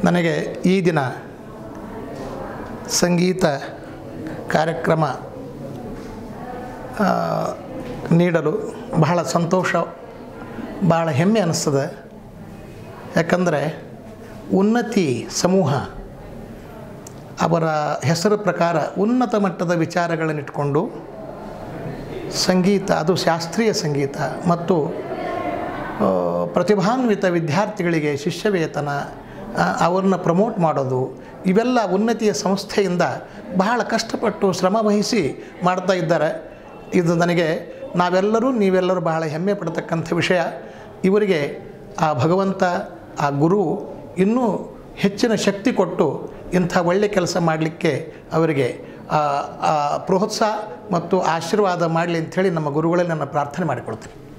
ನನಗೆ ಈ ದಿನ ಸಂಗೀತ ಕಾರ್ಯಕ್ರಮ ಆ, ನೀಡಲು ಬಹಳ ಸಂತೋಷ ಭಾಳ ಹೆಮ್ಮೆ ಅನ್ನಿಸ್ತದೆ ಯಾಕಂದರೆ ಉನ್ನತಿ ಸಮೂಹ ಅವರ ಹೆಸರು ಪ್ರಕಾರ ಉನ್ನತ ಮಟ್ಟದ ವಿಚಾರಗಳನ್ನಿಟ್ಕೊಂಡು ಸಂಗೀತ ಅದು ಶಾಸ್ತ್ರೀಯ ಸಂಗೀತ ಮತ್ತು ಆ, ಪ್ರತಿಭಾನ್ವಿತ ವಿದ್ಯಾರ್ಥಿಗಳಿಗೆ ಶಿಷ್ಯ ವೇತನ ಆ, ಅವ್ರನ್ನ ಪ್ರಮೋಟ್ ಮಾಡೋದು ಇವೆಲ್ಲ ಉನ್ನತಿಯ ಸಂಸ್ಥೆಯಿಂದ ಬಹಳ ಕಷ್ಟಪಟ್ಟು ಶ್ರಮ ವಹಿಸಿ ಮಾಡ್ತಾ ಇದ್ದಾರೆ ಇದು ನನಗೆ ನಾವೆಲ್ಲರೂ ನೀವೆಲ್ಲರೂ ಬಹಳ ಹೆಮ್ಮೆ ಪಡ್ತಕ್ಕಂಥ ವಿಷಯ ಇವರಿಗೆ ಆ ಭಗವಂತ ಆ ಗುರು ಇನ್ನೂ ಹೆಚ್ಚಿನ ಶಕ್ತಿ ಕೊಟ್ಟು ಇಂಥ ಒಳ್ಳೆಯ ಕೆಲಸ ಮಾಡಲಿಕ್ಕೆ ಅವರಿಗೆ ಆ, ಆ ಪ್ರೋತ್ಸಾಹ ಮತ್ತು ಆಶೀರ್ವಾದ ಮಾಡಲಿ ಅಂಥೇಳಿ ನಮ್ಮ ಗುರುಗಳಲ್ಲಿ ನನ್ನ ಪ್ರಾರ್ಥನೆ ಮಾಡಿಕೊಳ್ತೀನಿ